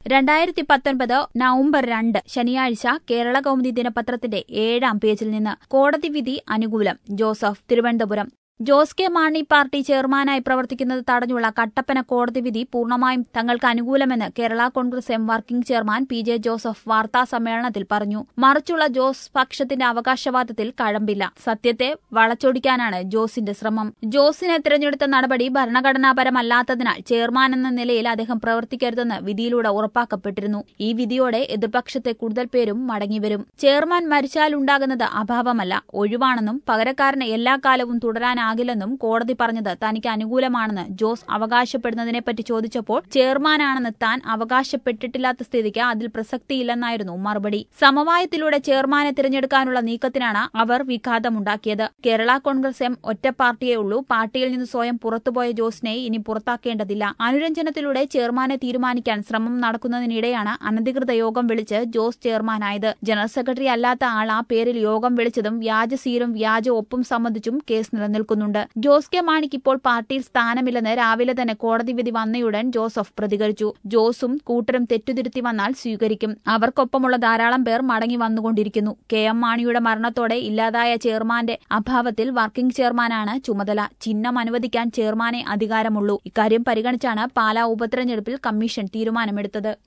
രണ്ടായിരത്തി പത്തൊൻപത് നവംബർ രണ്ട് ശനിയാഴ്ച കേരള കൗമുദി ദിനപത്രത്തിന്റെ ഏഴാം പേജിൽ നിന്ന് കോടതി വിധി അനുകൂലം ജോസഫ് തിരുവനന്തപുരം ജോസ് കെ മാണി പാർട്ടി ചെയർമാനായി പ്രവർത്തിക്കുന്നത് തടഞ്ഞുള്ള കട്ടപ്പന കോടതി വിധി പൂർണ്ണമായും തങ്ങൾക്ക് അനുകൂലമെന്ന് Kerala Congress M working chairman P J Joseph വാർത്താ സമ്മേളനത്തിൽ പറഞ്ഞു മറിച്ചുള്ള ജോസ് പക്ഷത്തിന്റെ അവകാശവാദത്തിൽ കഴമ്പില്ല സത്യത്തെ വളച്ചൊടിക്കാനാണ് ജോസിന്റെ ശ്രമം ജോസിനെ തിരഞ്ഞെടുത്ത നടപടി ഭരണഘടനാപരമല്ലാത്തതിനാൽ ചെയർമാൻ എന്ന നിലയിൽ അദ്ദേഹം പ്രവർത്തിക്കരുതെന്ന് വിധിയിലൂടെ ഉറപ്പാക്കപ്പെട്ടിരുന്നു ഈ വിധിയോടെ എതിർപക്ഷത്തെ കൂടുതൽ പേരും മടങ്ങിവരും ചെയർമാൻ മരിച്ചാലുണ്ടാകുന്നത് അഭാവമല്ല ഒഴിവാണെന്നും പകരക്കാരന് എല്ലാ കാലവും തുടരാനാകില്ലെന്നും കോടതി പറഞ്ഞത് തനിക്ക് അനുകൂലമാണെന്ന് ജോസ് അവകാശപ്പെടുന്നതിനെപ്പറ്റി ചോദിച്ചപ്പോൾ ചെയർമാനാണെന്ന് താൻ അവകാശപ്പെട്ടിട്ടില്ലാത്ത സ്ഥിതിക്ക് അതിൽ പ്രസക്തിയില്ലെന്നായിരുന്നു മറുപടി സമവായത്തിലൂടെ ചെയർമാനെ തിരഞ്ഞെടുക്കാനുള്ള നീക്കത്തിനാണ് അവർ വിഘാതമുണ്ടാക്കിയത് കേരള കോൺഗ്രസ് എം ഒറ്റ പാർട്ടിയേ ഉള്ളൂ പാർട്ടിയിൽ നിന്ന് സ്വയം പുറത്തുപോയ ജോസിനെ ഇനി പുറത്താക്കേണ്ടതില്ല അനുരഞ്ജനത്തിലൂടെ ചെയർമാനെ തീരുമാനിക്കാൻ ശ്രമം നടക്കുന്നതിനിടെയാണ് അനധികൃത യോഗം വിളിച്ച് ജോസ് ചെയർമാനായത് ജനറൽ സെക്രട്ടറി അല്ലാത്ത ആൾ ആ പേരിൽ യോഗം വിളിച്ചതും വ്യാജ സീരും വ്യാജ ഒപ്പും സംബന്ധിച്ചും കേസ് നിലനിൽക്കുന്നുണ്ട് ജോസ് കെ മാണിക്ക് ഇപ്പോൾ പാർട്ടിയിൽ സ്ഥാനമില്ലെന്ന് രാവിലെ തന്നെ കോടതി വിധി വന്നയുടൻ ജോസഫ് പ്രതികരിച്ചു ജോസും കൂട്ടരും തെറ്റുതിരുത്തി വന്നാൽ സ്വീകരിക്കും അവർക്കൊപ്പമുള്ള ധാരാളം പേർ മടങ്ങി വന്നുകൊണ്ടിരിക്കുന്നു കെ എം മാണിയുടെ മരണത്തോടെ ഇല്ലാതായ ചെയർമാന്റെ അഭാവത്തിൽ വർക്കിംഗ് ചെയർമാനാണ് ചുമതല ചിഹ്നം അനുവദിക്കാൻ ചെയർമാനെ അധികാരമുള്ളൂ ഇക്കാര്യം പരിഗണിച്ചാണ് പാലാ ഉപതെരഞ്ഞെടുപ്പിൽ കമ്മീഷൻ തീരുമാനമെടുത്തത്